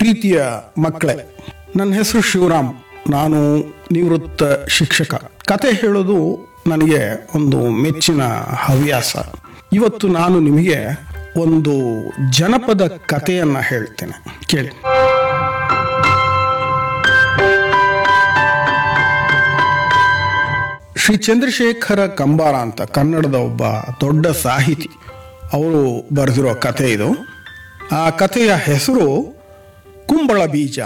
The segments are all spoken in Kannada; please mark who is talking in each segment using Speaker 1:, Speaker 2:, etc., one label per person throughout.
Speaker 1: ಪ್ರೀತಿಯ ಮಕ್ಕಳೇ ನನ್ನ ಹೆಸರು ಶಿವರಾಮ್ ನಾನು ನಿವೃತ್ತ ಶಿಕ್ಷಕ ಕತೆ ಹೇಳೋದು ನನಗೆ ಒಂದು ಮೆಚ್ಚಿನ ಹವ್ಯಾಸ ಇವತ್ತು ನಾನು ನಿಮಗೆ ಒಂದು ಜನಪದ ಕಥೆಯನ್ನ ಹೇಳ್ತೇನೆ ಕೇಳಿ ಶ್ರೀ ಚಂದ್ರಶೇಖರ ಕಂಬಾರ ಅಂತ ಕನ್ನಡದ ಒಬ್ಬ ದೊಡ್ಡ ಸಾಹಿತಿ ಅವರು ಬರೆದಿರೋ ಕಥೆ ಇದು ಆ ಕಥೆಯ ಹೆಸರು ಕುಂಬಳ ಬೀಜ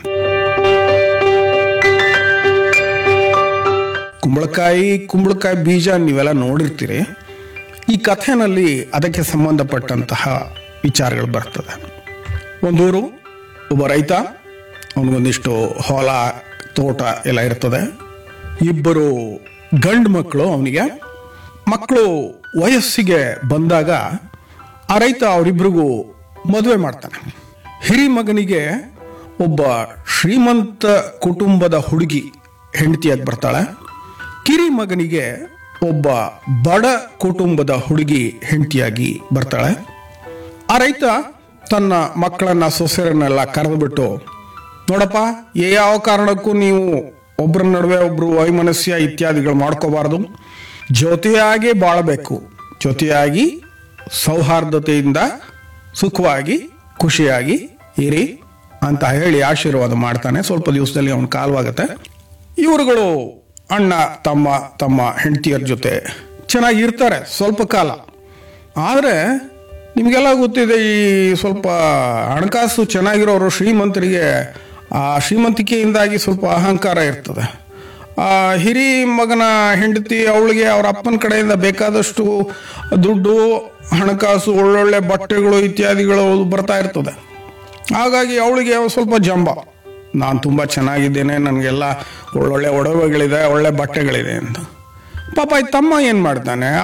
Speaker 1: ಕುಂಬಳಕಾಯಿ ಕುಂಬಳಕಾಯಿ ಬೀಜ ನೀವೆಲ್ಲ ನೋಡಿರ್ತೀರಿ ಈ ಕಥೆನಲ್ಲಿ ಅದಕ್ಕೆ ಸಂಬಂಧಪಟ್ಟಂತಹ ವಿಚಾರಗಳು ಬರ್ತದೆ ಒಂದೂರು ಒಬ್ಬ ರೈತ ಅವನಿಗೊಂದಿಷ್ಟು ಹೊಲ ತೋಟ ಎಲ್ಲ ಇರ್ತದೆ ಇಬ್ಬರು ಗಂಡು ಮಕ್ಕಳು ಅವನಿಗೆ ಮಕ್ಕಳು ವಯಸ್ಸಿಗೆ ಬಂದಾಗ ಆ ರೈತ ಅವರಿಬ್ಬರಿಗೂ ಮದುವೆ ಮಾಡ್ತಾನೆ ಹಿರಿ ಮಗನಿಗೆ ಒಬ್ಬ ಶ್ರೀಮಂತ ಕುಟುಂಬದ ಹುಡುಗಿ ಹೆಂಡತಿಯಾಗಿ ಬರ್ತಾಳೆ ಕಿರಿ ಮಗನಿಗೆ ಒಬ್ಬ ಬಡ ಕುಟುಂಬದ ಹುಡುಗಿ ಹೆಂಡತಿಯಾಗಿ ಬರ್ತಾಳೆ ಆ ರೈತ ತನ್ನ ಮಕ್ಕಳನ್ನ ಸೊಸೆರನ್ನೆಲ್ಲ ಕರೆದುಬಿಟ್ಟು ನೋಡಪ್ಪ ಏ ಯಾವ ಕಾರಣಕ್ಕೂ ನೀವು ಒಬ್ಬರ ನಡುವೆ ಒಬ್ರು ವೈಮನಸ್ಯ ಇತ್ಯಾದಿಗಳು ಮಾಡ್ಕೋಬಾರ್ದು ಜೊತೆಯಾಗಿ ಬಾಳಬೇಕು ಜೊತೆಯಾಗಿ ಸೌಹಾರ್ದತೆಯಿಂದ ಸುಖವಾಗಿ ಖುಷಿಯಾಗಿ ಇರಿ ಅಂತ ಹೇಳಿ ಆಶೀರ್ವಾದ ಮಾಡ್ತಾನೆ ಸ್ವಲ್ಪ ದಿವಸದಲ್ಲಿ ಅವನ ಕಾಲವಾಗತ್ತೆ ಇವರುಗಳು ಅಣ್ಣ ತಮ್ಮ ತಮ್ಮ ಹೆಂಡತಿಯರ ಜೊತೆ ಚೆನ್ನಾಗಿ ಇರ್ತಾರೆ ಸ್ವಲ್ಪ ಕಾಲ ಆದರೆ ನಿಮಗೆಲ್ಲ ಗೊತ್ತಿದೆ ಈ ಸ್ವಲ್ಪ ಹಣಕಾಸು ಚೆನ್ನಾಗಿರೋರು ಶ್ರೀಮಂತರಿಗೆ ಆ ಶ್ರೀಮಂತಿಕೆಯಿಂದಾಗಿ ಸ್ವಲ್ಪ ಅಹಂಕಾರ ಇರ್ತದೆ ಆ ಹಿರಿ ಮಗನ ಹೆಂಡತಿ ಅವಳಿಗೆ ಅವ್ರ ಅಪ್ಪನ ಕಡೆಯಿಂದ ಬೇಕಾದಷ್ಟು ದುಡ್ಡು ಹಣಕಾಸು ಒಳ್ಳೊಳ್ಳೆ ಬಟ್ಟೆಗಳು ಇತ್ಯಾದಿಗಳು ಬರ್ತಾ ಇರ್ತದೆ ಹಾಗಾಗಿ ಅವಳಿಗೆ ಸ್ವಲ್ಪ ಜಂಬ ನಾನು ತುಂಬ ಚೆನ್ನಾಗಿದ್ದೇನೆ ನನಗೆಲ್ಲ ಒಳ್ಳೊಳ್ಳೆ ಒಡವೆಗಳಿದೆ ಒಳ್ಳೆ ಬಟ್ಟೆಗಳಿದೆ ಅಂತ ಪಾಪ ಈ ತಮ್ಮ ಏನು ಮಾಡ್ತಾನೆ